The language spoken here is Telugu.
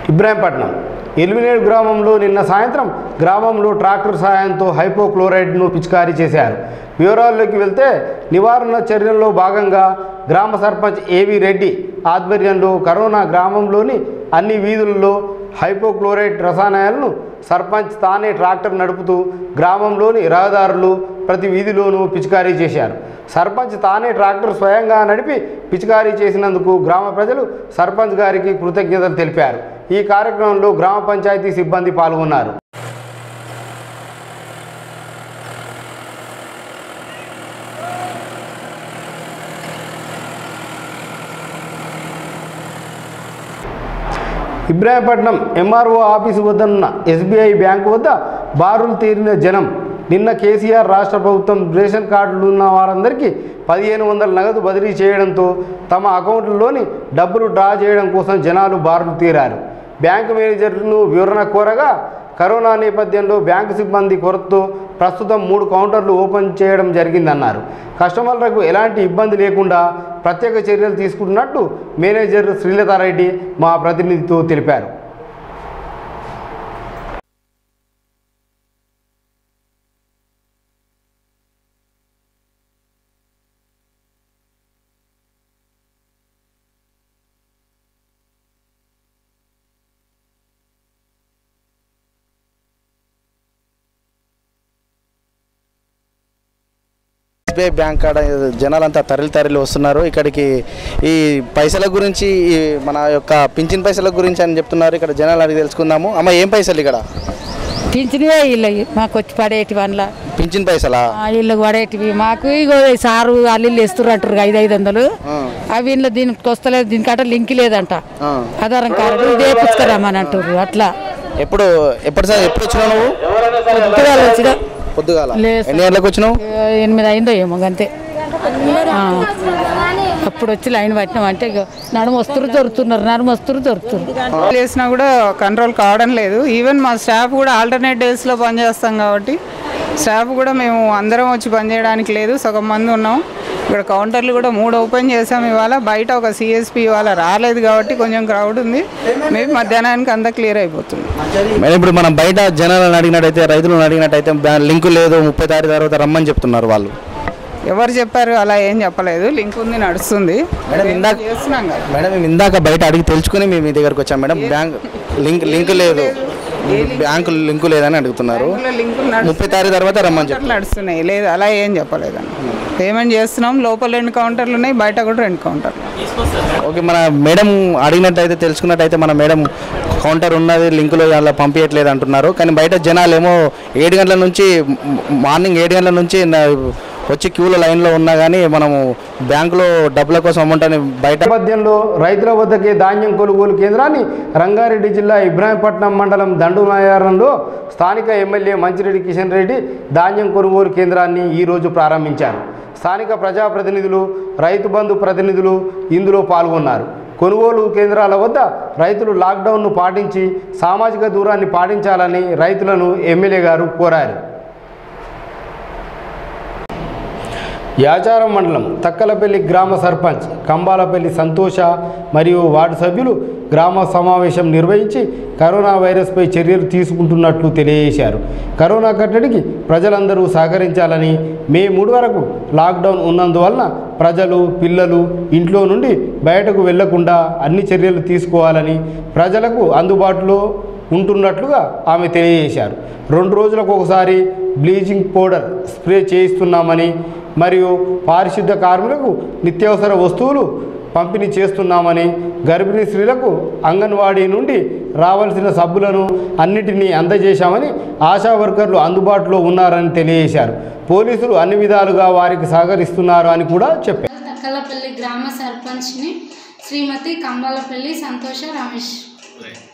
ఇబ్రాహీంపట్నం ఎలిమినేట్ గ్రామంలో నిన్న సాయంత్రం గ్రామంలో ట్రాక్టర్ సాయంతో హైపోక్లోరైడ్ను పిచికారీ చేశారు వివరాల్లోకి వెళ్తే నివారణ చర్యల్లో భాగంగా గ్రామ సర్పంచ్ ఏవి రెడ్డి ఆధ్వర్యంలో కరోనా గ్రామంలోని అన్ని వీధులలో హైపోక్లోరైడ్ రసాయనాలను సర్పంచ్ తానే ట్రాక్టర్ నడుపుతూ గ్రామంలోని రహదారులు ప్రతి వీధిలోనూ పిచికారీ చేశారు సర్పంచ్ తానే ట్రాక్టర్ స్వయంగా నడిపి పిచికారీ చేసినందుకు గ్రామ ప్రజలు సర్పంచ్ గారికి కృతజ్ఞతలు తెలిపారు ఈ కార్యక్రమంలో గ్రామ పంచాయతీ సిబ్బంది పాల్గొన్నారు ఇబ్రాహీంపట్నం ఎంఆర్ఓ ఆఫీసు వద్ద ఉన్న ఎస్బీఐ బ్యాంకు వద్ద బారులు తీరిన జనం నిన్న కేసీఆర్ రాష్ట్ర ప్రభుత్వం రేషన్ కార్డులు ఉన్న వారందరికీ పదిహేను వందల నగదు బదిలీ చేయడంతో తమ అకౌంట్లలోని డబ్బులు డ్రా చేయడం కోసం జనాలు బారులు తీరారు బ్యాంకు మేనేజర్ను వివరణ కోరగా కరోనా నేపథ్యంలో బ్యాంకు సిబ్బంది కొరతతో ప్రస్తుతం మూడు కౌంటర్లు ఓపెన్ చేయడం జరిగిందన్నారు కస్టమర్లకు ఎలాంటి ఇబ్బంది లేకుండా ప్రత్యేక చర్యలు తీసుకుంటున్నట్టు మేనేజర్ శ్రీలతారెడ్డి మా ప్రతినిధితో తెలిపారు ఎస్బీఐ బ్యాంక్ కాడ జనాలంతా తరలి తరలి వస్తున్నారు ఇక్కడికి ఈ పైసల గురించి ఈ మన యొక్క పింఛన్ పైసల గురించి అని చెప్తున్నారు ఇక్కడ జనాలు అడిగి తెలుసుకుందాము అమ్మ ఏం పైసలు ఇక్కడ పింఛనివే ఇల్లు మాకు వచ్చి పడేటి వన్ల పింఛన్ పైసలా ఇళ్ళకి పడేటివి మాకు ఇగో ఈ సారు అల్లు ఇస్తున్నట్టు ఐదు ఐదు వందలు అవి ఇంట్లో దీనికి వస్తలేదు దీనికంటే లింక్ లేదంట ఆ. ఆధారం కార్డు ఇదే పుచ్చుకురామని అంటారు అట్లా ఎప్పుడు ఎప్పుడు సార్ ఎప్పుడు వచ్చినావు నువ్వు పొద్దుగాల వచ్చిన పొద్దుగాల లేదు ఎన్ని గంటలకు వచ్చినావు ఎనిమిది అయిందో ఏమో అంతే అప్పుడు వచ్చి లైన్ పట్టినాం అంటే ఇగో నడుము వస్తురు దొరుకుతున్నారు నడుము వస్తురు దొరుకుతున్నారు చేసినా కూడా కంట్రోల్ కావడం లేదు ఈవెన్ మా స్టాఫ్ కూడా ఆల్టర్నేట్ డేస్లో పనిచేస్తాం కాబట్టి స్టాఫ్ కూడా మేము అందరం వచ్చి పనిచేయడానికి లేదు సగం మంది ఉన్నాం ఇక్కడ కౌంటర్లు కూడా మూడు ఓపెన్ చేసాం ఇవాళ బయట ఒక సిఎస్పి ఇవాళ రాలేదు కాబట్టి కొంచెం క్రౌడ్ ఉంది మేబీ మధ్యాహ్నానికి అంతా క్లియర్ అయిపోతుంది మేడం ఇప్పుడు మనం బయట జనాలను అడిగినట్టయితే రైతులను అడిగినట్టయితే బ్యా- లింకు లేదు ముప్పై తారీఖు తర్వాత రమ్మని చెప్తున్నారు వాళ్ళు ఎవరు చెప్పారు అలా ఏం చెప్పలేదు లింక్ ఉంది నడుస్తుంది మేడం ఇందాక చేస్తున్నాం కదా మేడం మేము ఇందాక బయట అడిగి తెలుసుకుని మేము మీ దగ్గరకు వచ్చాం మేడం బ్యాంక్ లింక్ లింక్ లేదు బ్యాంకు లింకు లేదని అడుగుతున్నారు లింకులు ముప్పై తారీఖు తర్వాత రమ్మని చెప్పారు కౌంటర్లు నడుస్తున్నాయి లేదు అలా ఏం చెప్పలేదు పేమెంట్ చేస్తున్నాం లోపల రెండు కౌంటర్లు ఉన్నాయి బయట కూడా రెండు కౌంటర్లు ఓకే మన మేడం అడిగినట్టయితే తెలుసుకున్నట్టయితే మన మేడం కౌంటర్ ఉన్నది లింకులో అలా పంపించట్లేదు అంటున్నారు కానీ బయట జనాలు ఏమో ఏడు గంటల నుంచి మ- మార్నింగ్ ఏడు గంటల నుంచి నా- వచ్చి క్యూలో లైన్లో ఉన్నా కానీ మనము బ్యాంకులో డబ్బుల కోసం అమౌంట్ అని బయట నేపథ్యంలో రైతుల వద్దకే ధాన్యం కొనుగోలు కేంద్రాన్ని రంగారెడ్డి జిల్లా ఇబ్రాహీంపట్నం మండలం దండునాయారంలో స్థానిక ఎమ్మెల్యే మంచిరెడ్డి కిషన్ రెడ్డి ధాన్యం కొనుగోలు కేంద్రాన్ని ఈరోజు ప్రారంభించారు స్థానిక ప్రజాప్రతినిధులు రైతు బంధు ప్రతినిధులు ఇందులో పాల్గొన్నారు కొనుగోలు కేంద్రాల వద్ద రైతులు లాక్డౌన్ను పాటించి సామాజిక దూరాన్ని పాటించాలని రైతులను ఎమ్మెల్యే గారు కోరారు యాచారం మండలం తక్కలపల్లి గ్రామ సర్పంచ్ కంబాలపల్లి సంతోష మరియు వార్డు సభ్యులు గ్రామ సమావేశం నిర్వహించి కరోనా వైరస్పై చర్యలు తీసుకుంటున్నట్లు తెలియజేశారు కరోనా కట్టడికి ప్రజలందరూ సహకరించాలని మే మూడు వరకు లాక్డౌన్ ఉన్నందువలన ప్రజలు పిల్లలు ఇంట్లో నుండి బయటకు వెళ్లకుండా అన్ని చర్యలు తీసుకోవాలని ప్రజలకు అందుబాటులో ఉంటున్నట్లుగా ఆమె తెలియజేశారు రెండు రోజులకు ఒకసారి బ్లీచింగ్ పౌడర్ స్ప్రే చేయిస్తున్నామని మరియు పారిశుద్ధ కార్మికులకు నిత్యావసర వస్తువులు పంపిణీ చేస్తున్నామని గర్భిణీ స్త్రీలకు అంగన్వాడీ నుండి రావాల్సిన సబ్బులను అన్నిటినీ అందజేశామని ఆశా వర్కర్లు అందుబాటులో ఉన్నారని తెలియజేశారు పోలీసులు అన్ని విధాలుగా వారికి సహకరిస్తున్నారు అని కూడా చెప్పారు తక్కలపల్లి గ్రామ సర్పంచ్ని శ్రీమతి కంబాలపల్లి సంతోష రమేష్